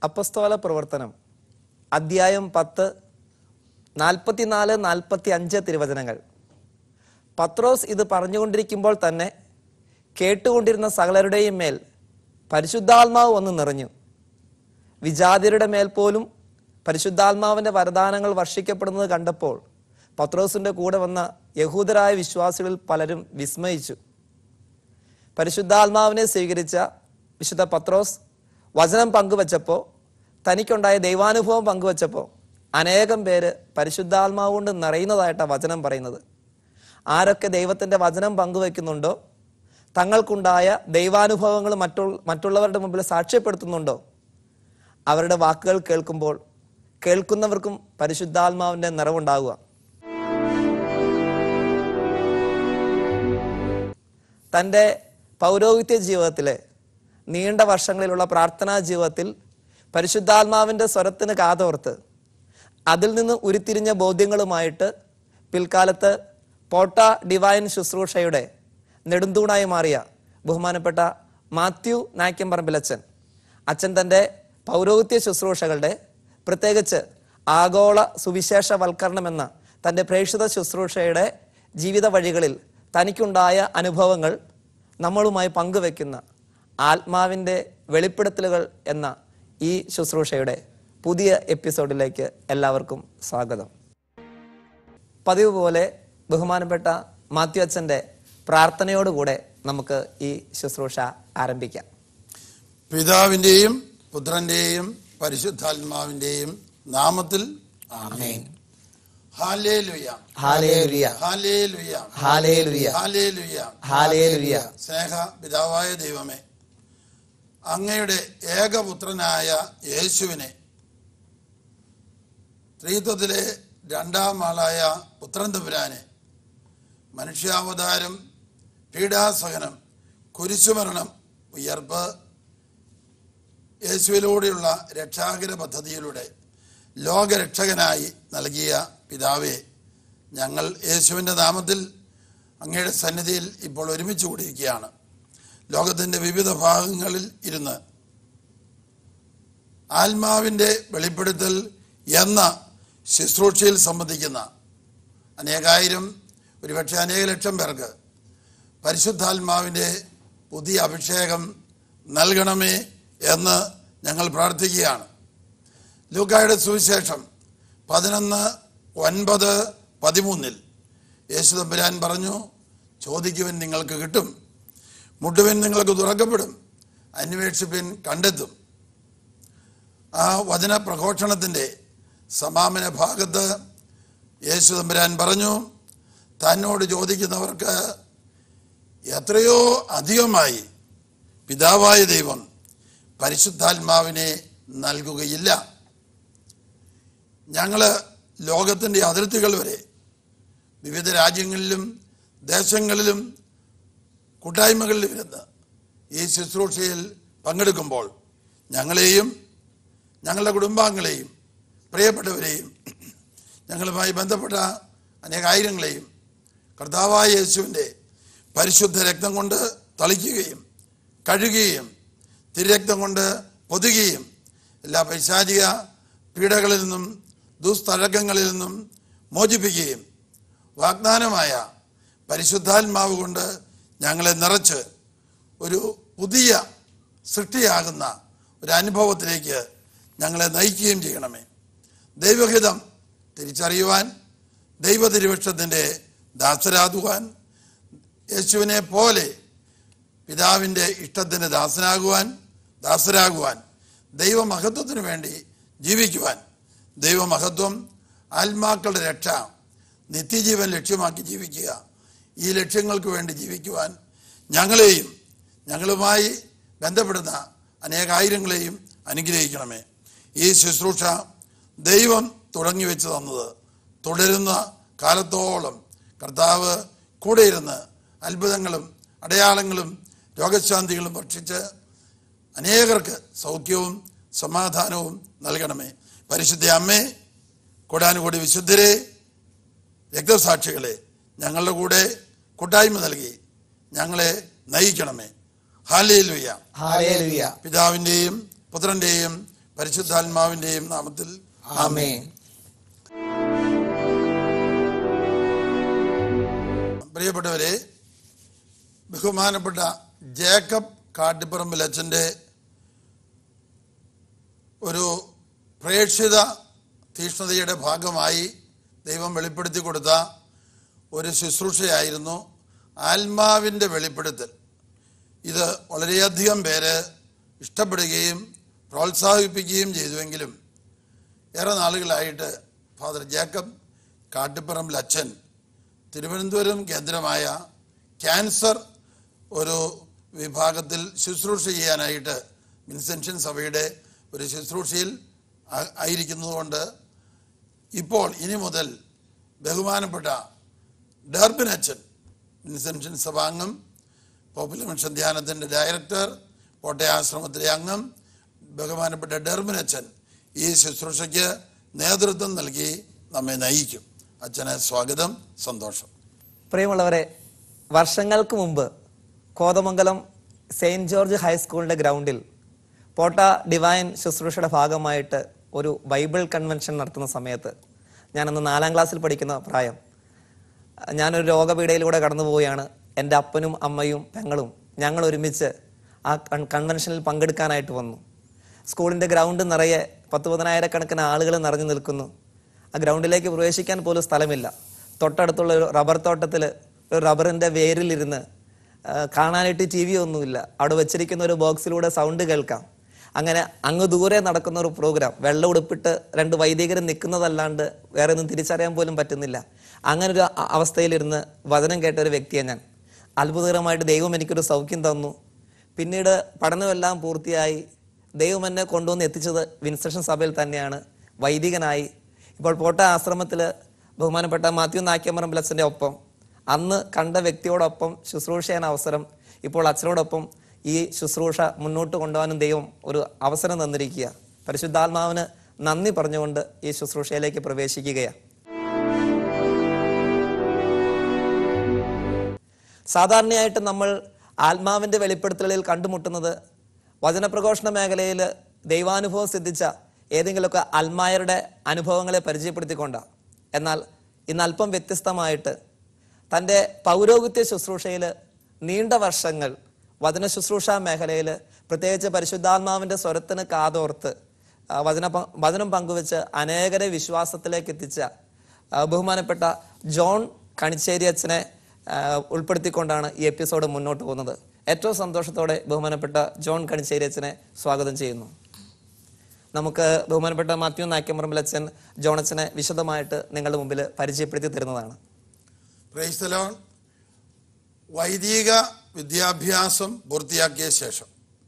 അപ്പസ്തോല പ്രവർത്തനം അദ്ധ്യായം പത്ത് നാൽപ്പത്തിനാല് നാൽപ്പത്തി അഞ്ച് തിരുവചനങ്ങൾ പത്രോസ് ഇത് പറഞ്ഞുകൊണ്ടിരിക്കുമ്പോൾ തന്നെ കേട്ടുകൊണ്ടിരുന്ന സകലരുടെയും മേൽ പരിശുദ്ധാത്മാവ് വന്ന് നിറഞ്ഞു വിജാതിരുടെ മേൽ പോലും പരിശുദ്ധാത്മാവിന്റെ വരദാനങ്ങൾ വർഷിക്കപ്പെടുന്നത് കണ്ടപ്പോൾ പത്രോസിന്റെ കൂടെ വന്ന യഹൂദരായ വിശ്വാസികളിൽ പലരും വിസ്മയിച്ചു പരിശുദ്ധാത്മാവിനെ സ്വീകരിച്ച വിശുദ്ധ പത്രോസ് വചനം പങ്കുവച്ചപ്പോൾ തനിക്കുണ്ടായ ദൈവാനുഭവം പങ്കുവച്ചപ്പോൾ അനേകം പേര് പരിശുദ്ധാത്മാവ് കൊണ്ട് നിറയുന്നതായിട്ടാണ് വചനം പറയുന്നത് ആരൊക്കെ ദൈവത്തിൻ്റെ വചനം പങ്കുവെക്കുന്നുണ്ടോ തങ്ങൾക്കുണ്ടായ ദൈവാനുഭവങ്ങൾ മറ്റു മറ്റുള്ളവരുടെ മുമ്പിൽ സാക്ഷ്യപ്പെടുത്തുന്നുണ്ടോ അവരുടെ വാക്കുകൾ കേൾക്കുമ്പോൾ കേൾക്കുന്നവർക്കും പരിശുദ്ധാത്മാവിൻ്റെ നിറവുണ്ടാകുക തൻ്റെ പൗരോഹിത്യ ജീവിതത്തിലെ നീണ്ട വർഷങ്ങളിലുള്ള പ്രാർത്ഥനാ ജീവിതത്തിൽ പരിശുദ്ധാത്മാവിൻ്റെ സ്വരത്തിന് കാതോർത്ത് അതിൽ നിന്ന് ഉരുത്തിരിഞ്ഞ ബോധ്യങ്ങളുമായിട്ട് പിൽക്കാലത്ത് പോട്ട ഡിവൈൻ ശുശ്രൂഷയുടെ നെടുന്തൂണായി മാറിയ ബഹുമാനപ്പെട്ട മാത്യു നായ്ക്കമ്പറമ്പിലച്ചൻ അച്ഛൻ തൻ്റെ പൗരോഹിത്യ ശുശ്രൂഷകളുടെ പ്രത്യേകിച്ച് ആഗോള സുവിശേഷവൽക്കരണം എന്ന തൻ്റെ പ്രേക്ഷിത ശുശ്രൂഷയുടെ ജീവിത വഴികളിൽ തനിക്കുണ്ടായ അനുഭവങ്ങൾ നമ്മളുമായി പങ്കുവെക്കുന്ന ആത്മാവിൻ്റെ വെളിപ്പെടുത്തലുകൾ എന്ന ഈ ശുശ്രൂഷയുടെ പുതിയ എപ്പിസോഡിലേക്ക് എല്ലാവർക്കും സ്വാഗതം പതിവ് പോലെ ബഹുമാനപ്പെട്ട മാത്യു അച്ഛൻ്റെ പ്രാർത്ഥനയോടുകൂടെ നമുക്ക് ഈ ശുശ്രൂഷ ആരംഭിക്കാം പിതാവിന്റെയും പുത്രന്റെയും പരിശുദ്ധാത്മാവിന്റെയും നാമത്തിൽ amen hallelujah hallelujah hallelujah hallelujah hallelujah hallelujah സ്നേഹ പിതാവായ ദൈവമേ അങ്ങയുടെ ഏകപുത്രനായ യേശുവിനെ സ്ത്രീത്വത്തിലെ രണ്ടാം ആളായ പുത്രൻ തമ്പുരാനെ മനുഷ്യാവതാരം പീഡാസഹനം കുരിശുമരണം ഉയർപ്പ് യേശുവിലൂടെയുള്ള രക്ഷാകര പദ്ധതിയിലൂടെ ലോകരക്ഷകനായി നൽകിയ പിതാവേ ഞങ്ങൾ യേശുവിൻ്റെ നാമത്തിൽ അങ്ങയുടെ സന്നിധിയിൽ ഇപ്പോൾ ഒരുമിച്ച് കൂടിയിരിക്കുകയാണ് ലോകത്തിൻ്റെ വിവിധ ഭാഗങ്ങളിൽ ഇരുന്ന് ആത്മാവിൻ്റെ വെളിപ്പെടുത്തൽ എന്ന ശുശ്രൂഷയിൽ സംബന്ധിക്കുന്ന അനേകായിരം ഒരുപക്ഷെ അനേക ലക്ഷം പേർക്ക് പരിശുദ്ധാത്മാവിൻ്റെ പുതിയ അഭിഷേകം നൽകണമേ എന്ന് ഞങ്ങൾ പ്രാർത്ഥിക്കുകയാണ് ലൂക്കായുടെ സുവിശേഷം പതിനൊന്ന് ഒൻപത് പതിമൂന്നിൽ യേശു തമ്പുരാൻ പറഞ്ഞു ചോദിക്കുവിൻ നിങ്ങൾക്ക് കിട്ടും മുട്ടുവിൻ നിങ്ങൾക്ക് തുറക്കപ്പെടും അന്വേഷിപ്പിൻ കണ്ടെത്തും ആ വചന പ്രഘോഷണത്തിൻ്റെ സമാപന ഭാഗത്ത് യേശു തമ്പുരാൻ പറഞ്ഞു തന്നോട് ചോദിക്കുന്നവർക്ക് എത്രയോ അധികമായി പിതാവായ ദൈവം പരിശുദ്ധാത്മാവിനെ നൽകുകയില്ല ഞങ്ങൾ ലോകത്തിൻ്റെ അതിർത്തികൾ വരെ വിവിധ രാജ്യങ്ങളിലും ദേശങ്ങളിലും കൂട്ടായ്മകളിലും ഇരുന്ന് ഈ ശുശ്രൂഷയിൽ പങ്കെടുക്കുമ്പോൾ ഞങ്ങളെയും ഞങ്ങളുടെ കുടുംബാംഗങ്ങളെയും പ്രിയപ്പെട്ടവരെയും ഞങ്ങളുമായി ബന്ധപ്പെട്ട അനേകായിരങ്ങളെയും കർത്താവായ യേശുവിൻ്റെ പരിശുദ്ധ രക്തം കൊണ്ട് തളിക്കുകയും കഴുകുകയും തിരക്തം കൊണ്ട് പൊതുകയും എല്ലാ പൈശാചിക പീഡകളിൽ നിന്നും ദുസ്തഴക്കങ്ങളിൽ നിന്നും മോചിപ്പിക്കുകയും വാഗ്ദാനമായ പരിശുദ്ധാത്മാവ് കൊണ്ട് ഞങ്ങളെ നിറച്ച് ഒരു പുതിയ സൃഷ്ടിയാകുന്ന ഒരു അനുഭവത്തിലേക്ക് ഞങ്ങളെ നയിക്കുകയും ചെയ്യണമേ ദൈവഹിതം തിരിച്ചറിയുവാൻ ദൈവതിരുവക്ഷത്തിൻ്റെ ദാസരാകുവാൻ യേശുവിനെ പോലെ പിതാവിൻ്റെ ഇഷ്ടത്തിന് ദാസനാകുവാൻ ദാസരാകുവാൻ ദൈവമഹത്വത്തിന് വേണ്ടി ജീവിക്കുവാൻ ദൈവമഹത്വം ആത്മാക്കളുടെ രക്ഷ നിത്യജീവൻ ലക്ഷ്യമാക്കി ജീവിക്കുക ഈ ലക്ഷ്യങ്ങൾക്ക് വേണ്ടി ജീവിക്കുവാൻ ഞങ്ങളെയും ഞങ്ങളുമായി ബന്ധപ്പെടുന്ന അനേകായിരങ്ങളെയും അനുഗ്രഹിക്കണമേ ഈ ശുശ്രൂഷ ദൈവം തുടങ്ങി വെച്ച് തന്നത് തുടരുന്ന കാലത്തോളം കർത്താവ് കൂടെ ഇരുന്ന് അത്ഭുതങ്ങളും അടയാളങ്ങളും രോഗശാന്തികളും ഭക്ഷിച്ച് അനേകർക്ക് സൗഖ്യവും സമാധാനവും നൽകണമേ പരിശുദ്ധ അമ്മേ കോടാനുകൂടി വിശുദ്ധരെ രക്തസാക്ഷികളെ ഞങ്ങളുടെ കൂടെ കൂട്ടായ്മ നൽകി ഞങ്ങളെ നയിക്കണമേ ഹാലേലുയ്യ ഹാലേലുയ പിതാവിൻ്റെയും പുത്രൻ്റെയും പരിശുദ്ധാത്മാവിൻ്റെയും നാമത്തിൽ ആമേൻ പ്രിയപ്പെട്ടവരെ ബഹുമാനപ്പെട്ട ജേക്കബ് കാട്ടിപ്പറമ്പിൽ അച്ഛൻ്റെ ഒരു പ്രേക്ഷിത തീഷ്ണതയുടെ ഭാഗമായി ദൈവം വെളിപ്പെടുത്തി കൊടുത്ത ഒരു ശുശ്രൂഷയായിരുന്നു ആത്മാവിൻ്റെ വെളിപ്പെടുത്തൽ ഇത് വളരെയധികം പേര് ഇഷ്ടപ്പെടുകയും പ്രോത്സാഹിപ്പിക്കുകയും ചെയ്തുവെങ്കിലും ഏറെ നാളുകളായിട്ട് ഫാദർ ജേക്കബ് കാട്ടിപ്പറമ്പിൽ അച്ഛൻ തിരുവനന്തപുരം കേന്ദ്രമായ ക്യാൻസർ ഒരു വിഭാഗത്തിൽ ശുശ്രൂഷ ചെയ്യാനായിട്ട് വിൻസെൻഷൻ സഭയുടെ ഒരു ശുശ്രൂഷയിൽ ആ- ആയിരിക്കുന്നതുകൊണ്ട് ഇപ്പോൾ ഇനി മുതൽ ബഹുമാനപ്പെട്ട ഡർബിൻ അച്ഛൻ വിൻസെൻഷൻ സഭാംഗം പോപ്പുലർ മിഷൻ ധ്യാനത്തിൻ്റെ ഡയറക്ടർ കോട്ടയാശ്രമത്തിലെ അംഗം ബഹുമാനപ്പെട്ട ഡർബിൻ അച്ഛൻ ഈ ശുശ്രൂഷയ്ക്ക് നേതൃത്വം നൽകി നമ്മെ നയിക്കും അച്ഛന് സ്വാഗതം സന്തോഷം പ്രിയമുള്ളവരെ വർഷങ്ങൾക്ക് മുമ്പ് കോതമംഗലം സെയിൻറ് ജോർജ് ഹൈസ്കൂളിൻ്റെ ഗ്രൗണ്ടിൽ പോട്ട ഡിവൈൻ ശുശ്രൂഷയുടെ ഭാഗമായിട്ട് ഒരു ബൈബിൾ കൺവെൻഷൻ നടത്തുന്ന സമയത്ത് ഞാനന്ന് നാലാം ക്ലാസ്സിൽ പഠിക്കുന്ന പ്രായം ഞാനൊരു രോഗപീഠയിലൂടെ കടന്നു പോവുകയാണ് എൻ്റെ അപ്പനും അമ്മയും പെങ്ങളും ഞങ്ങൾ ഒരുമിച്ച് ആ കൺ- കൺവെൻഷനിൽ പങ്കെടുക്കാനായിട്ട് വന്നു സ്കൂളിൻ്റെ ഗ്രൗണ്ട് നിറയെ പത്ത് പതിനായിരക്കണക്കിന് ആളുകൾ നിറഞ്ഞു നിൽക്കുന്നു ആ ഗ്രൗണ്ടിലേക്ക് പ്രവേശിക്കാൻ പോലും സ്ഥലമില്ല തൊട്ടടുത്തുള്ള ഒരു റബ്ബർ തോട്ടത്തിൽ ഒരു റബ്ബറിൻ്റെ വേരിലിരുന്ന് ആ, കാണാനായിട്ട് ടി വി ഒന്നുമില്ല അവിടെ വെച്ചിരിക്കുന്ന ഒരു ബോക്സിലൂടെ സൗണ്ട് കേൾക്കാം അങ്ങനെ അങ്ങ് ദൂരെ നടക്കുന്ന ഒരു പ്രോഗ്രാം വെള്ളം ഉടുപ്പിട്ട് രണ്ട് വൈദികർ നിൽക്കുന്നതല്ലാണ്ട് വേറെ ഒന്നും തിരിച്ചറിയാൻ പോലും പറ്റുന്നില്ല അങ്ങനെ ഒരു അ- അവസ്ഥയിലിരുന്ന് വചനം കേട്ട ഒരു വ്യക്തിയാണ് ഞാൻ അത്ഭുതകരമായിട്ട് ദൈവം എനിക്കൊരു സൗഖ്യം തന്നു പിന്നീട് പഠനമെല്ലാം പൂർത്തിയായി ദൈവം എന്നെ കൊണ്ടുവന്ന് എത്തിച്ചത് വിൻസെഷൻ സഭയിൽ തന്നെയാണ് വൈദികനായി ഇപ്പോൾ പോട്ട ആശ്രമത്തിൽ ബഹുമാനപ്പെട്ട മാത്യു നാക്യമറമ്പലച്ചൻ്റെ ഒപ്പം അന്ന് കണ്ട വ്യക്തിയോടൊപ്പം ശുശ്രൂഷ ചെയ്യാൻ അവസരം ഇപ്പോൾ അച്ഛനോടൊപ്പം ഈ ശുശ്രൂഷ മുന്നോട്ട് കൊണ്ടുപോകാനും ദൈവം ഒരു അവസരം തന്നിരിക്കുക പരിശുദ്ധാത്മാവിന് നന്ദി പറഞ്ഞുകൊണ്ട് ഈ ശുശ്രൂഷയിലേക്ക് പ്രവേശിക്കുകയാണ് സാധാരണയായിട്ട് നമ്മൾ ആത്മാവിൻ്റെ വെളിപ്പെടുത്തലുകളിൽ കണ്ടുമുട്ടുന്നത് വചനപ്രഘോഷണ മേഖലയിൽ ദൈവാനുഭവം സിദ്ധിച്ച ഏതെങ്കിലുമൊക്കെ അൽമായരുടെ അനുഭവങ്ങളെ പരിചയപ്പെടുത്തിക്കൊണ്ടാണ് എന്നാൽ ഇന്ന് അല്പം വ്യത്യസ്തമായിട്ട് തൻ്റെ പൗരോഹിത്യ ശുശ്രൂഷയിൽ നീണ്ട വർഷങ്ങൾ വചന ശുശ്രൂഷ മേഖലയിൽ പ്രത്യേകിച്ച് പരിശുദ്ധാത്മാവിൻ്റെ സ്വരത്തിന് കാതോർത്ത് ആ, വചന പ- വചനം പങ്കുവെച്ച് അനേകരെ വിശ്വാസത്തിലേക്ക് എത്തിച്ച ആ, ബഹുമാനപ്പെട്ട ജോൺ കണിച്ചേരി അച്ഛനെ ആ, ഉൾപ്പെടുത്തിക്കൊണ്ടാണ് ഈ എപ്പിസോഡ് മുന്നോട്ട് പോകുന്നത് ഏറ്റവും സന്തോഷത്തോടെ ബഹുമാനപ്പെട്ട ജോൺ കണിച്ചേരി അച്ഛനെ സ്വാഗതം ചെയ്യുന്നു നമുക്ക് ബഹുമാനപ്പെട്ട മാത്യു നാക്യമറമ്പിൽ അച്ഛൻ ജോൺ അച്ഛനെ വിശദമായിട്ട് നിങ്ങളുടെ മുമ്പിൽ പരിചയപ്പെടുത്തി തരുന്നതാണ് പ്രൈസ്തലോൺ വൈദിക വിദ്യാഭ്യാസം പൂർത്തിയാക്കിയ ശേഷം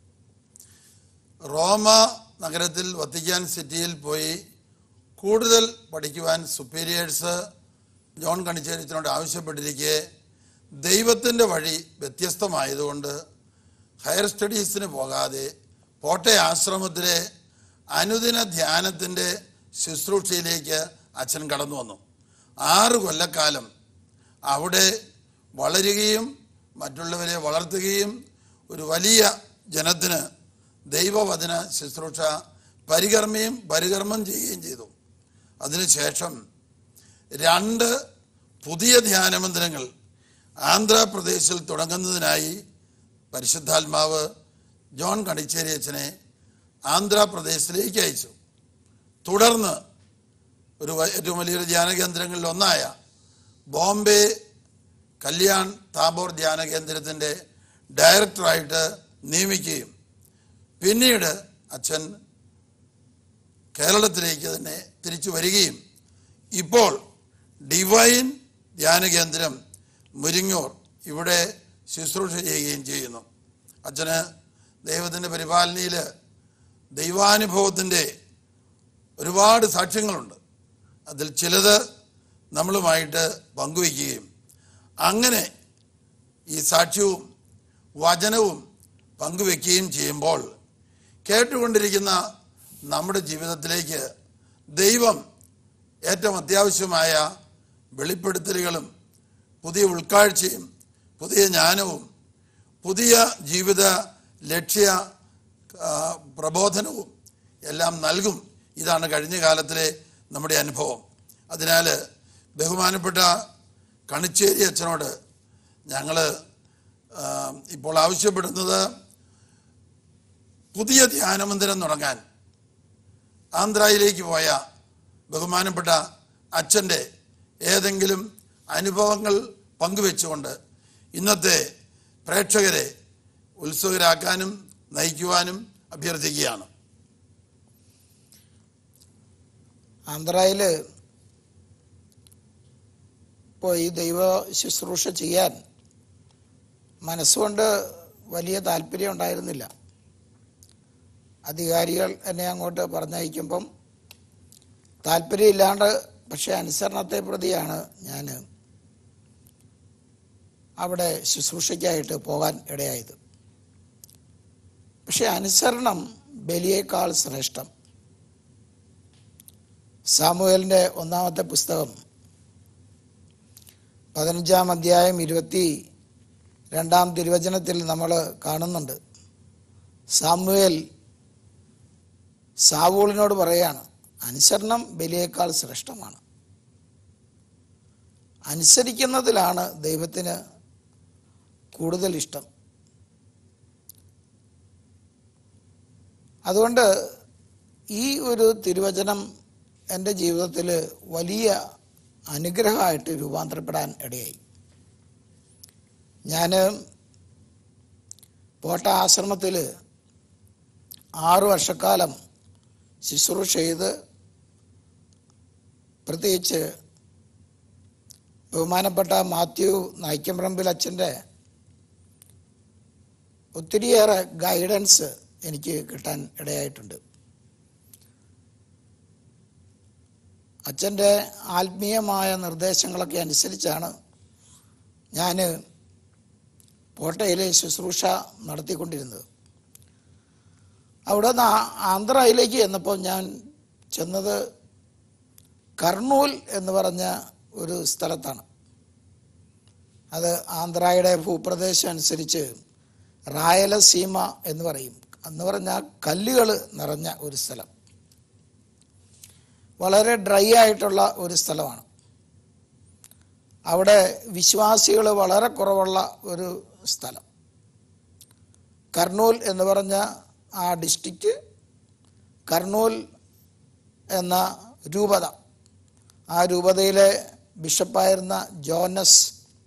റോമ നഗരത്തിൽ വത്തിക്കാൻ സിറ്റിയിൽ പോയി കൂടുതൽ പഠിക്കുവാൻ സുപ്പീരിയേഴ്സ് ജോൺ കണിച്ചേരിച്ചനോട് ആവശ്യപ്പെട്ടിരിക്കെ ദൈവത്തിൻ്റെ വഴി വ്യത്യസ്തമായതുകൊണ്ട് ഹയർ സ്റ്റഡീസിന് പോകാതെ പോട്ടെ ആശ്രമത്തിലെ അനുദിന ധ്യാനത്തിൻ്റെ ശുശ്രൂഷയിലേക്ക് അച്ഛൻ കടന്നു വന്നു ആറ് കൊല്ലക്കാലം അവിടെ വളരുകയും മറ്റുള്ളവരെ വളർത്തുകയും ഒരു വലിയ ജനത്തിന് ദൈവവചന ശുശ്രൂഷ പരികർമ്മയും പരികർമ്മം ചെയ്യുകയും ചെയ്തു അതിനുശേഷം രണ്ട് പുതിയ ധ്യാനമന്ദിരങ്ങൾ ആന്ധ്രാപ്രദേശിൽ തുടങ്ങുന്നതിനായി പരിശുദ്ധാത്മാവ് ജോൺ കണിച്ചേരി അച്ഛനെ ആന്ധ്രാപ്രദേശിലേക്ക് അയച്ചു തുടർന്ന് ഒരു വ- ഏറ്റവും വലിയൊരു ധ്യാന കേന്ദ്രങ്ങളിൽ ഒന്നായ ബോംബെ കല്യാൺ താബോർ ധ്യാന കേന്ദ്രത്തിൻ്റെ ഡയറക്ടറായിട്ട് നിയമിക്കുകയും പിന്നീട് അച്ഛൻ കേരളത്തിലേക്ക് തന്നെ തിരിച്ചു വരികയും ഇപ്പോൾ ഡിവൈൻ ധ്യാന കേന്ദ്രം മുരിങ്ങൂർ ഇവിടെ ശുശ്രൂഷ ചെയ്യുകയും ചെയ്യുന്നു അച്ഛന് ദൈവത്തിൻ്റെ പരിപാലനയിൽ ദൈവാനുഭവത്തിൻ്റെ ഒരുപാട് സാക്ഷ്യങ്ങളുണ്ട് അതിൽ ചിലത് നമ്മളുമായിട്ട് പങ്കുവയ്ക്കുകയും അങ്ങനെ ഈ സാക്ഷ്യവും വചനവും പങ്കുവെക്കുകയും ചെയ്യുമ്പോൾ കേട്ടുകൊണ്ടിരിക്കുന്ന നമ്മുടെ ജീവിതത്തിലേക്ക് ദൈവം ഏറ്റവും അത്യാവശ്യമായ വെളിപ്പെടുത്തലുകളും പുതിയ ഉൾക്കാഴ്ചയും പുതിയ ജ്ഞാനവും പുതിയ ജീവിത ലക്ഷ്യ ആ, പ്രബോധനവും എല്ലാം നൽകും ഇതാണ് കഴിഞ്ഞ കാലത്തിലെ നമ്മുടെ അനുഭവം അതിനാൽ ബഹുമാനപ്പെട്ട കണിച്ചേരി അച്ഛനോട് ഞങ്ങൾ ഇപ്പോൾ ആവശ്യപ്പെടുന്നത് പുതിയ ധ്യാനമന്ദിരം തുടങ്ങാൻ ആന്ധ്രയിലേക്ക് പോയ ബഹുമാനപ്പെട്ട അച്ഛൻ്റെ ഏതെങ്കിലും അനുഭവങ്ങൾ പങ്കുവെച്ചുകൊണ്ട് ഇന്നത്തെ പ്രേക്ഷകരെ ഉത്സുകരാക്കാനും നയിക്കുവാനും അഭ്യർത്ഥിക്കുകയാണ് ആന്ധ്രയിൽ പോയി ദൈവ ശുശ്രൂഷ ചെയ്യാൻ മനസ്സുകൊണ്ട് വലിയ താല്പര്യം ഉണ്ടായിരുന്നില്ല അധികാരികൾ എന്നെ അങ്ങോട്ട് പറഞ്ഞയക്കുമ്പം താല്പര്യമില്ലാണ്ട് പക്ഷെ അനുസരണത്തെ പ്രതിയാണ് ഞാൻ അവിടെ ശുശ്രൂഷയ്ക്കായിട്ട് പോകാൻ ഇടയായത് പക്ഷെ അനുസരണം ബലിയേക്കാൾ ശ്രേഷ്ഠം സാമുവേലിൻ്റെ ഒന്നാമത്തെ പുസ്തകം പതിനഞ്ചാം അധ്യായം ഇരുപത്തി രണ്ടാം തിരുവചനത്തിൽ നമ്മൾ കാണുന്നുണ്ട് സാമുവേൽ സാവൂളിനോട് പറയാണ് അനുസരണം ബലിയേക്കാൾ ശ്രേഷ്ഠമാണ് അനുസരിക്കുന്നതിലാണ് ദൈവത്തിന് കൂടുതൽ ഇഷ്ടം അതുകൊണ്ട് ഈ ഒരു തിരുവചനം എൻ്റെ ജീവിതത്തിൽ വലിയ അനുഗ്രഹമായിട്ട് രൂപാന്തരപ്പെടാൻ ഇടയായി ഞാൻ പോട്ട ആശ്രമത്തിൽ ആറു വർഷക്കാലം ശുശ്രൂഷ ചെയ്ത് പ്രത്യേകിച്ച് ബഹുമാനപ്പെട്ട മാത്യു നായ്ക്കമ്പറമ്പിൽ അച്ഛൻ്റെ ഒത്തിരിയേറെ ഗൈഡൻസ് എനിക്ക് കിട്ടാൻ ഇടയായിട്ടുണ്ട് അച്ഛൻ്റെ ആത്മീയമായ നിർദ്ദേശങ്ങളൊക്കെ അനുസരിച്ചാണ് ഞാൻ കോട്ടയിലെ ശുശ്രൂഷ നടത്തിക്കൊണ്ടിരുന്നത് അവിടെ നിന്ന് ആന്ധ്രയിലേക്ക് ചെന്നപ്പോൾ ഞാൻ ചെന്നത് കർണൂൽ എന്ന് പറഞ്ഞ ഒരു സ്ഥലത്താണ് അത് ആന്ധ്രയുടെ ഭൂപ്രദേശം അനുസരിച്ച് റായലസീമ എന്ന് പറയും എന്ന് പറഞ്ഞാൽ കല്ലുകൾ നിറഞ്ഞ ഒരു സ്ഥലം വളരെ ഡ്രൈ ആയിട്ടുള്ള ഒരു സ്ഥലമാണ് അവിടെ വിശ്വാസികൾ വളരെ കുറവുള്ള ഒരു സ്ഥലം കർണൂൽ എന്ന് പറഞ്ഞ ആ ഡിസ്ട്രിക്റ്റ് കർണൂൽ എന്ന രൂപത ആ രൂപതയിലെ ബിഷപ്പായിരുന്ന ജോനസ്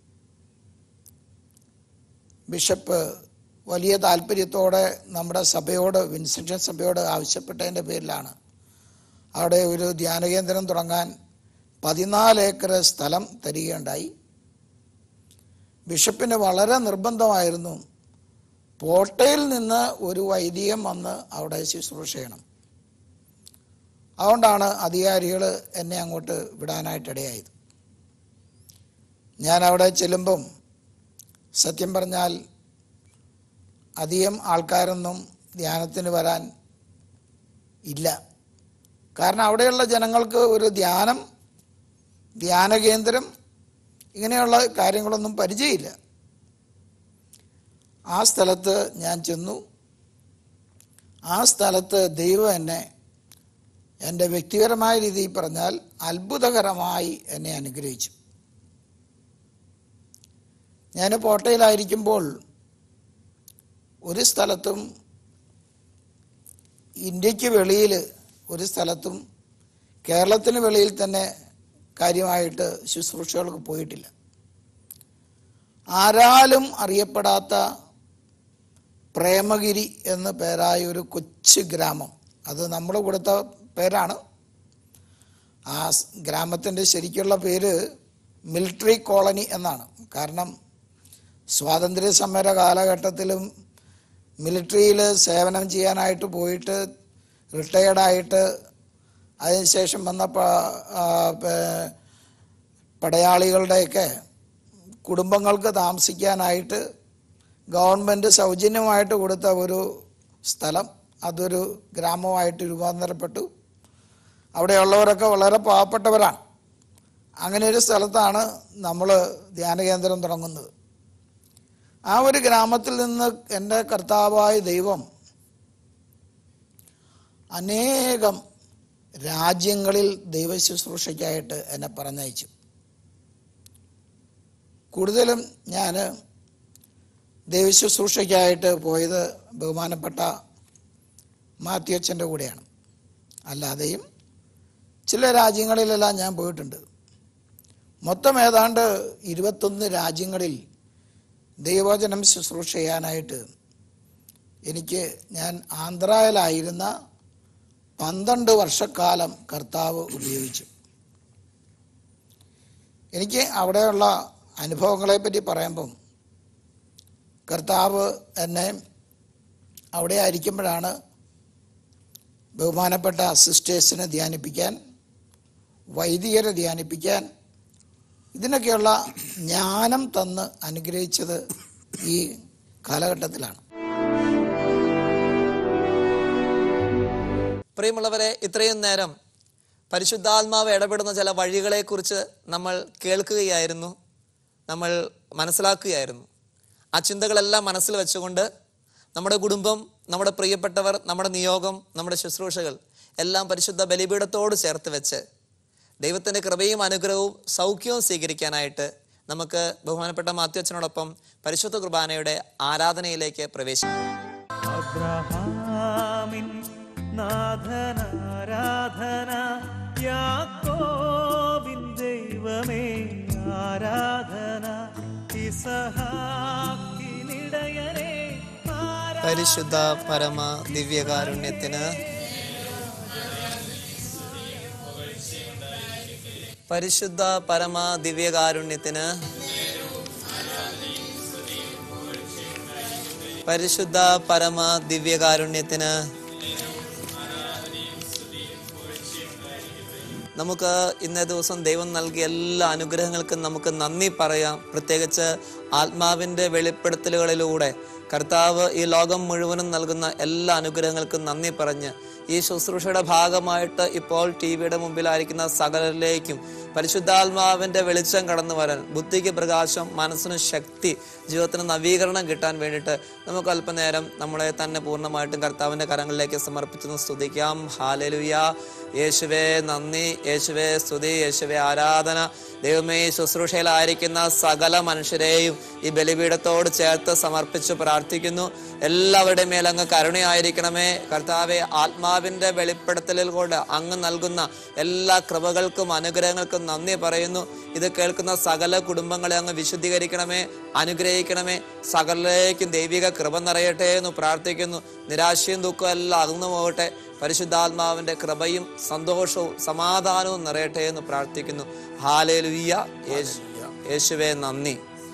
ബിഷപ്പ് വലിയ താല്പര്യത്തോടെ നമ്മുടെ സഭയോട് വിൻസെൻഷൻ സഭയോട് ആവശ്യപ്പെട്ടതിൻ്റെ പേരിലാണ് അവിടെ ഒരു ധ്യാനകേന്ദ്രം തുടങ്ങാൻ പതിനാല് ഏക്കർ സ്ഥലം തരികയുണ്ടായി ബിഷപ്പിന് വളരെ നിർബന്ധമായിരുന്നു പോട്ടയിൽ നിന്ന് ഒരു വൈദികൻ വന്ന് അവിടെ ശുശ്രൂഷ ചെയ്യണം അതുകൊണ്ടാണ് അധികാരികൾ എന്നെ അങ്ങോട്ട് വിടാനായിട്ടിടയായത് ഞാൻ അവിടെ ചെല്ലുമ്പം സത്യം പറഞ്ഞാൽ അധികം ആൾക്കാരൊന്നും ധ്യാനത്തിന് വരാൻ ഇല്ല കാരണം അവിടെയുള്ള ജനങ്ങൾക്ക് ഒരു ധ്യാനം ധ്യാന കേന്ദ്രം ഇങ്ങനെയുള്ള കാര്യങ്ങളൊന്നും പരിചയമില്ല ആ സ്ഥലത്ത് ഞാൻ ചെന്നു ആ സ്ഥലത്ത് ദൈവം എന്നെ എൻ്റെ വ്യക്തിപരമായ രീതിയിൽ പറഞ്ഞാൽ അത്ഭുതകരമായി എന്നെ അനുഗ്രഹിച്ചു ഞാൻ പോട്ടയിലായിരിക്കുമ്പോൾ ഒരു സ്ഥലത്തും ഇന്ത്യക്ക് വെളിയിൽ ഒരു സ്ഥലത്തും കേരളത്തിന് വെളിയിൽ തന്നെ കാര്യമായിട്ട് ശുശ്രൂഷകൾക്ക് പോയിട്ടില്ല ആരാലും അറിയപ്പെടാത്ത പ്രേമഗിരി എന്ന പേരായ ഒരു കൊച്ചു ഗ്രാമം അത് നമ്മൾ കൊടുത്ത പേരാണ് ആ സ് ഗ്രാമത്തിൻ്റെ ശരിക്കുള്ള പേര് മിലിറ്ററി കോളനി എന്നാണ് കാരണം സ്വാതന്ത്ര്യ സമര കാലഘട്ടത്തിലും മിലിറ്ററിയിൽ സേവനം ചെയ്യാനായിട്ട് പോയിട്ട് റിട്ടയർഡായിട്ട് അതിനുശേഷം വന്ന പ- ആ, പ- പടയാളികളുടെയൊക്കെ കുടുംബങ്ങൾക്ക് താമസിക്കാനായിട്ട് ഗവൺമെൻറ് സൗജന്യമായിട്ട് കൊടുത്ത ഒരു സ്ഥലം അതൊരു ഗ്രാമമായിട്ട് രൂപാന്തരപ്പെട്ടു അവിടെയുള്ളവരൊക്കെ വളരെ പാവപ്പെട്ടവരാണ് അങ്ങനെ ഒരു സ്ഥലത്താണ് നമ്മൾ ധ്യാനകേന്ദ്രം തുടങ്ങുന്നത് ആ ഒരു ഗ്രാമത്തിൽ നിന്ന് എൻ്റെ കർത്താവായ ദൈവം അനേകം രാജ്യങ്ങളിൽ ദൈവശുശ്രൂഷയ്ക്കായിട്ട് എന്നെ പറഞ്ഞയച്ചു കൂടുതലും ഞാൻ ദൈവശുശ്രൂഷയ്ക്കായിട്ട് പോയത് ബഹുമാനപ്പെട്ട മാത്യുച്ചൻ്റെ കൂടെയാണ് അല്ലാതെയും ചില രാജ്യങ്ങളിലെല്ലാം ഞാൻ പോയിട്ടുണ്ട് മൊത്തം ഏതാണ്ട് ഇരുപത്തൊന്ന് രാജ്യങ്ങളിൽ ദൈവവചനം ശുശ്രൂഷ ചെയ്യാനായിട്ട് എനിക്ക് ഞാൻ ആന്ധ്രയിലായിരുന്ന പന്ത്രണ്ട് വർഷക്കാലം കർത്താവ് ഉപയോഗിച്ചു എനിക്ക് അവിടെയുള്ള അനുഭവങ്ങളെ പറ്റി പറയുമ്പം കർത്താവ് എന്നെ അവിടെ ആയിരിക്കുമ്പോഴാണ് ബഹുമാനപ്പെട്ട സിസ്റ്റേഴ്സിനെ ധ്യാനിപ്പിക്കാൻ വൈദികരെ ധ്യാനിപ്പിക്കാൻ ഇതിനൊക്കെയുള്ള ജ്ഞാനം തന്ന് അനുഗ്രഹിച്ചത് ഈ കാലഘട്ടത്തിലാണ് പ്രിയമുള്ളവരെ ഇത്രയും നേരം പരിശുദ്ധാത്മാവ് ഇടപെടുന്ന ചില വഴികളെക്കുറിച്ച് നമ്മൾ കേൾക്കുകയായിരുന്നു നമ്മൾ മനസ്സിലാക്കുകയായിരുന്നു ആ ചിന്തകളെല്ലാം മനസ്സിൽ വെച്ചുകൊണ്ട് നമ്മുടെ കുടുംബം നമ്മുടെ പ്രിയപ്പെട്ടവർ നമ്മുടെ നിയോഗം നമ്മുടെ ശുശ്രൂഷകൾ എല്ലാം പരിശുദ്ധ ബലിപീഠത്തോട് ചേർത്ത് വെച്ച് ദൈവത്തിൻ്റെ കൃപയും അനുഗ്രഹവും സൗഖ്യവും സ്വീകരിക്കാനായിട്ട് നമുക്ക് ബഹുമാനപ്പെട്ട മാത്യുവച്ചനോടൊപ്പം പരിശുദ്ധ കുർബാനയുടെ ആരാധനയിലേക്ക് പ്രവേശിക്കാം അബ്രഹാമിൻ നാഥനാരാധന യാക്കോബിൻ ദൈവമേ ആരാധന ഇസഹാക്കിനിടയനെ ആരാധന പരിശുദ്ധ പരമ ദിവ്യകാരുണ്യത്തിന് പരിശുദ്ധ പരമ ദിവ്യകാരുണ്യത്തിന് പരിശുദ്ധ പരമ ദിവ്യകാരുണ്യത്തിന് നമുക്ക് ഇന്നേ ദിവസം ദൈവം നൽകിയ എല്ലാ അനുഗ്രഹങ്ങൾക്കും നമുക്ക് നന്ദി പറയാം പ്രത്യേകിച്ച് ആത്മാവിൻ്റെ വെളിപ്പെടുത്തലുകളിലൂടെ കർത്താവ് ഈ ലോകം മുഴുവനും നൽകുന്ന എല്ലാ അനുഗ്രഹങ്ങൾക്കും നന്ദി പറഞ്ഞ് ഈ ശുശ്രൂഷയുടെ ഭാഗമായിട്ട് ഇപ്പോൾ ടി വിയുടെ മുമ്പിലായിരിക്കുന്ന സകലരിലേക്കും പരിശുദ്ധാത്മാവിൻ്റെ വെളിച്ചം കടന്നു വരാൻ ബുദ്ധിക്ക് പ്രകാശം മനസ്സിന് ശക്തി ജീവിതത്തിന് നവീകരണം കിട്ടാൻ വേണ്ടിയിട്ട് നമുക്ക് അല്പനേരം നമ്മളെ തന്നെ പൂർണ്ണമായിട്ടും കർത്താവിൻ്റെ കരങ്ങളിലേക്ക് സമർപ്പിച്ചെന്ന് സ്തുതിക്കാം ഹാലലുയ യേശുവേ നന്ദി യേശുവേ സ്തുതി യേശുവേ ആരാധന ദൈവമേ ഈ ശുശ്രൂഷയിലായിരിക്കുന്ന സകല മനുഷ്യരെയും ഈ ബലിപീഠത്തോട് ചേർത്ത് സമർപ്പിച്ച് പ്രാർത്ഥിക്കുന്നു എല്ലാവരുടെയും മേൽ അങ്ങ് കരുണയായിരിക്കണമേ കർത്താവെ ആത്മാവിൻ്റെ വെളിപ്പെടുത്തലിൽ കൊണ്ട് അങ്ങ് നൽകുന്ന എല്ലാ കൃപകൾക്കും അനുഗ്രഹങ്ങൾക്കും നന്ദി പറയുന്നു ഇത് കേൾക്കുന്ന സകല കുടുംബങ്ങളെ അങ്ങ് വിശുദ്ധീകരിക്കണമേ അനുഗ്രഹിക്കണമേ സകലയിലേക്കും ദൈവിക കൃപ നിറയട്ടെ എന്ന് പ്രാർത്ഥിക്കുന്നു നിരാശയും ദുഃഖവും എല്ലാം അകന്നു പോകട്ടെ പരിശുദ്ധാത്മാവിന്റെ കൃപയും സന്തോഷവും സമാധാനവും നിറയട്ടെ എന്ന് പ്രാർത്ഥിക്കുന്നു ഹാലേലുയ്യ യേശു യേശുവേ നന്ദി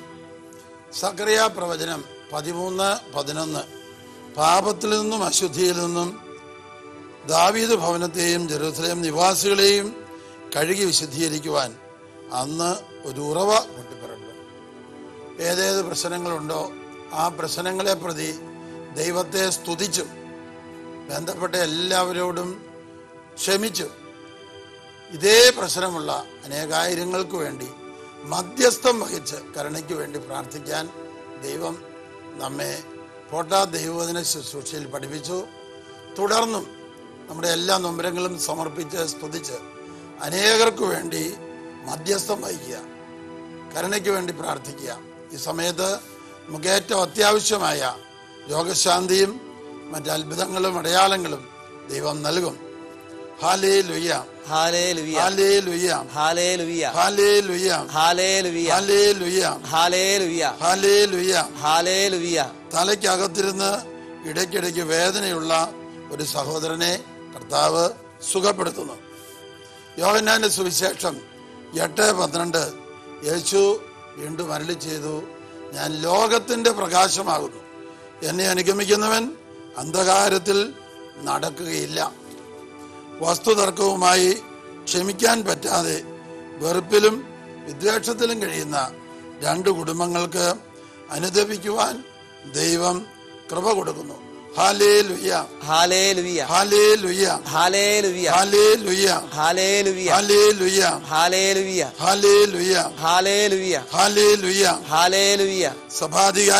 സക്രിയ പ്രവചനം പതിമൂന്ന് പതിനൊന്ന് പാപത്തിൽ നിന്നും അശുദ്ധിയിൽ നിന്നും ദാവീദ് ഭവനത്തെയും ജെറൂസലേം നിവാസികളെയും കഴുകി വിശുദ്ധീകരിക്കുവാൻ അന്ന് ഒരു ഉറവ പൊട്ടിപ്പറപ്പെടും ഏതേത് പ്രശ്നങ്ങളുണ്ടോ ആ പ്രശ്നങ്ങളെ പ്രതി ദൈവത്തെ സ്തുതിച്ചും ബന്ധപ്പെട്ട എല്ലാവരോടും ക്ഷമിച്ചും ഇതേ പ്രശ്നമുള്ള അനേകായിരങ്ങൾക്ക് വേണ്ടി മധ്യസ്ഥം വഹിച്ച് കരുണയ്ക്ക് വേണ്ടി പ്രാർത്ഥിക്കാൻ ദൈവം നമ്മെ പോട്ടാ ദൈവവചന ശുശ്രൂഷയിൽ പഠിപ്പിച്ചു തുടർന്നും നമ്മുടെ എല്ലാ നൊമ്പരങ്ങളും സമർപ്പിച്ച് സ്തുതിച്ച് അനേകർക്ക് വേണ്ടി മധ്യസ്ഥം വഹിക്കുക കരുണയ്ക്ക് വേണ്ടി പ്രാർത്ഥിക്കുക ഈ സമയത്ത് നമുക്ക് ഏറ്റവും അത്യാവശ്യമായ രോഗശാന്തിയും മറ്റ് അത്ഭുതങ്ങളും അടയാളങ്ങളും ദൈവം നൽകും ഹാലേ ലുയ്യ ഹാലേലുയ്യ ഹാലേ ലുയ്യ ഹാലേലുയ്യ ഹാലേ ലുയ്യ ഹാലേലുയ്യ ഹാലേ ലുയ്യ ഹാലേലുയ്യ ഹാലേ ലുയ്യ ഹാലേലുയ്യ തലയ്ക്കകത്തിരുന്ന് ഇടയ്ക്കിടയ്ക്ക് വേദനയുള്ള ഒരു സഹോദരനെ കർത്താവ് സുഖപ്പെടുത്തുന്നു യോഹന്നാന്റെ സുവിശേഷം എട്ട് പന്ത്രണ്ട് യേശു വീണ്ടും അരളി ചെയ്തു ഞാൻ ലോകത്തിന്റെ പ്രകാശമാകുന്നു എന്നെ അനുഗമിക്കുന്നവൻ അന്ധകാരത്തിൽ നടക്കുകയില്ല വസ്തുതർക്കവുമായി ക്ഷമിക്കാൻ പറ്റാതെ വെറുപ്പിലും വിദ്വേഷത്തിലും കഴിയുന്ന രണ്ട് കുടുംബങ്ങൾക്ക് അനുദപിക്കുവാൻ ദൈവം കൃപ കൊടുക്കുന്നു ഹാലേ ലുയ്യ ഹാലേലുയ്യ ഹാലേ ലുയ്യ ഹാലേലുയ്യ ഹാലേ ലുയ്യ ഹാലേലുയ്യ ഹാലേ ലുയ്യ ഹാലേലുയ്യ ഹാലേ ലുയ്യ ഹാലേലുയ്യ ഹാലേ ലുയ്യ ഹാലേലുയ്യ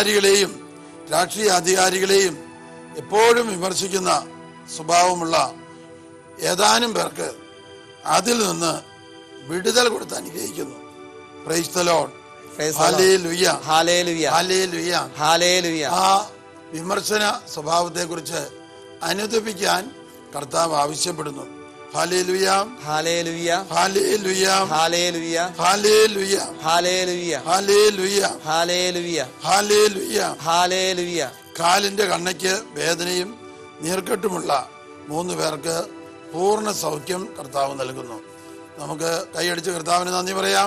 സഭാധികാരികളെയും രാഷ്ട്രീയ അധികാരികളെയും എപ്പോഴും വിമർശിക്കുന്ന സ്വഭാവമുള്ള ഏതാനും പേർക്ക് അതിൽ നിന്ന് വിടുതൽ കൊടുത്ത് അനുഗ്രഹിക്കുന്നു praise the Lord Praise the Lord. Hallelujah hallelujah hallelujah hallelujah ആ വിമർശന സ്വഭാവത്തെക്കുറിച്ച് അനുദപിക്കാൻ കർത്താവ് ആവശ്യപ്പെടുന്നു hallelujah hallelujah hallelujah hallelujah hallelujah hallelujah hallelujah hallelujah hallelujah hallelujah കാലിന്റെ കണ്ണയ്ക്ക് വേദനയും നീർക്കെട്ടുമുള്ള മൂന്ന് പേർക്ക് പൂർണ്ണ സൗഖ്യം കർത്താവ് നൽകുന്നു നമുക്ക് കൈയടിച്ച് കർത്താവിന് നന്ദി പറയാം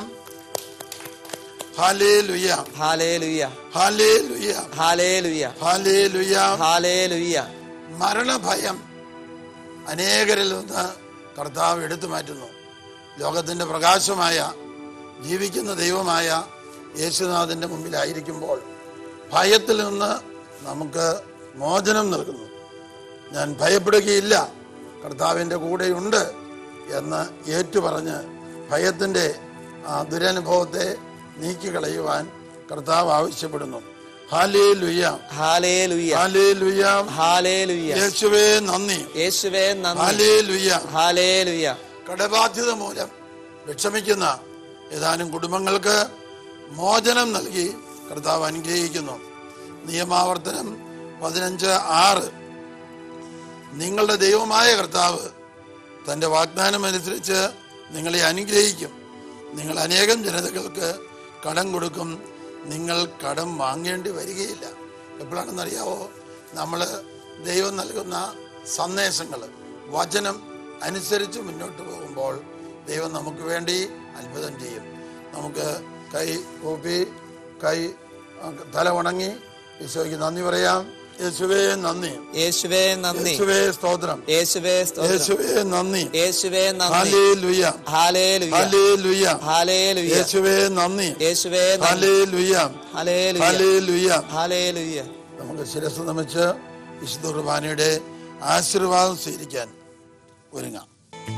ഹാലേ ലുയ ഹാലേലുയ ഹാലേ ലുയ ഹാലേലുയ ഹാലേ ലുയ ഹാലേലുയ മരണഭയം അനേകരിൽ നിന്ന് കർത്താവ് എടുത്തു മാറ്റുന്നു ലോകത്തിന്റെ പ്രകാശമായ ജീവിക്കുന്ന ദൈവമായ യേശുനാഥന്റെ മുമ്പിലായിരിക്കുമ്പോൾ ഭയത്തിൽ നിന്ന് നമുക്ക് മോചനം നൽകുന്നു ഞാൻ ഭയപ്പെടുകയില്ല കർത്താവിൻ്റെ കൂടെയുണ്ട് എന്ന് ഏറ്റുപറഞ്ഞ് ഭയത്തിൻ്റെ ആ ദുരനുഭവത്തെ നീക്കിക്കളയുവാൻ കർത്താവ് ആവശ്യപ്പെടുന്നു ഹാലേ ലുയ്യാം ഹാലേലുയ ഹാലേ ലുയ്യാം ഹാലേലുയ യേശുവേ നന്ദി യേശുവേ നന്ദി ഹാലേ ലുയ്യാം ഹാലേലുയ കടബാധ്യത മൂലം വിഷമിക്കുന്ന ഏതാനും കുടുംബങ്ങൾക്ക് മോചനം നൽകി കർത്താവ് അനുഗ്രഹിക്കുന്നു നിയമാവർത്തനം പതിനഞ്ച് ആറ് നിങ്ങളുടെ ദൈവമായ കർത്താവ് തന്റെ വാഗ്ദാനം അനുസരിച്ച് നിങ്ങളെ അനുഗ്രഹിക്കും നിങ്ങൾ അനേകം ജനതകൾക്ക് കടം കൊടുക്കും നിങ്ങൾ കടം വാങ്ങേണ്ടി വരികയില്ല എപ്പോഴാണെന്നറിയാവോ നമ്മൾ ദൈവം നൽകുന്ന സന്ദേശങ്ങൾ വചനം അനുസരിച്ച് മുന്നോട്ട് പോകുമ്പോൾ ദൈവം നമുക്ക് വേണ്ടി അത്ഭുതം ചെയ്യും നമുക്ക് കൈ കൂപ്പി കൈ ആ, തല ഉണങ്ങി ഈശോയ്ക്ക് നന്ദി പറയാം യേശുവേ നന്ദി യേശുവേ നന്ദി യേശുവേ സ്തോത്രം യേശുവേ സ്തോത്രം യേശുവേ നന്ദി യേശുവേ നന്ദി ഹല്ലേലൂയ ഹാലേലുയ ഹല്ലേലൂയ ഹാലേലുയ യേശുവേ നന്ദി യേശുവേ നന്ദി ഹല്ലേലൂയ ഹാലേലുയ ഹല്ലേലൂയ ഹാലേലുയ നമുക്ക് ശിരസ് നമിച്ച് വിശുദ്ധ കുർബാനയുടെ ആശീർവാദം സ്വീകരിക്കാൻ ഒരുങ്ങാം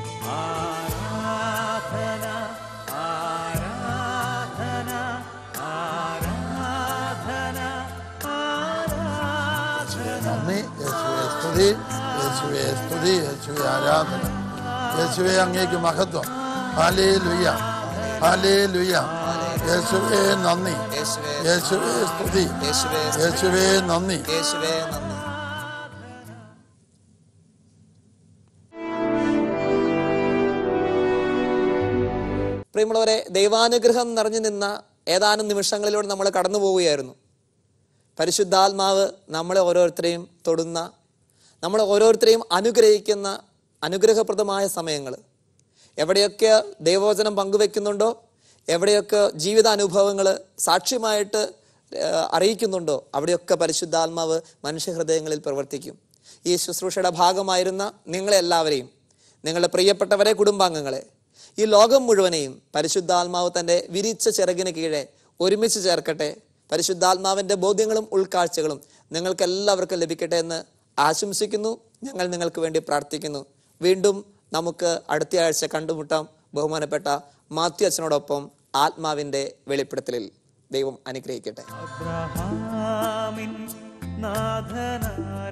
ആരാധന ആരാധന ആരാധന ആരാധന നന്ദി യേശുവെ സ്തുതി യേശുവെ സ്തുതി യേശുവെ ആരാധന യേശുവെ അങ്ങേക്ക് മഹത്വം ഹാലേ ലുയ്യ ഹാലേ ലുയ്യ യേശുവെ നന്ദി യേശുവേ യേശുവെ സ്തുതി യേശുവേ യേശുവെ നന്ദി യേശുവേ നന്ദി പ്രിയമുള്ളവരെ ദൈവാനുഗ്രഹം നിറഞ്ഞു നിന്ന ഏതാനും നിമിഷങ്ങളിലൂടെ നമ്മൾ കടന്നു പോവുകയായിരുന്നു പരിശുദ്ധാത്മാവ് നമ്മളെ ഓരോരുത്തരെയും തൊടുന്ന നമ്മളെ ഓരോരുത്തരെയും അനുഗ്രഹിക്കുന്ന അനുഗ്രഹപ്രദമായ സമയങ്ങൾ എവിടെയൊക്കെ ദൈവവചനം പങ്കുവെക്കുന്നുണ്ടോ എവിടെയൊക്കെ ജീവിതാനുഭവങ്ങൾ സാക്ഷ്യമായിട്ട് ഏഹ്, അറിയിക്കുന്നുണ്ടോ അവിടെയൊക്കെ പരിശുദ്ധാത്മാവ് മനുഷ്യഹൃദയങ്ങളിൽ പ്രവർത്തിക്കും ഈ ശുശ്രൂഷയുടെ ഭാഗമായിരുന്ന നിങ്ങളെല്ലാവരെയും നിങ്ങളുടെ പ്രിയപ്പെട്ടവരെ കുടുംബാംഗങ്ങളെ ഈ ലോകം മുഴുവനെയും പരിശുദ്ധാത്മാവ് തൻ്റെ വിരിച്ച ചിറകിന് കീഴെ ഒരുമിച്ച് ചേർക്കട്ടെ പരിശുദ്ധാത്മാവിൻ്റെ ബോധ്യങ്ങളും ഉൾക്കാഴ്ചകളും നിങ്ങൾക്ക് എല്ലാവർക്കും ലഭിക്കട്ടെ എന്ന് ആശംസിക്കുന്നു ഞങ്ങൾ നിങ്ങൾക്ക് വേണ്ടി പ്രാർത്ഥിക്കുന്നു വീണ്ടും നമുക്ക് അടുത്ത ആഴ്ച കണ്ടുമുട്ടാം ബഹുമാനപ്പെട്ട മാത്യു അച്ഛനോടൊപ്പം ആത്മാവിൻ്റെ വെളിപ്പെടുത്തലിൽ ദൈവം അനുഗ്രഹിക്കട്ടെ അബ്രഹാമിൻ നാഥനായ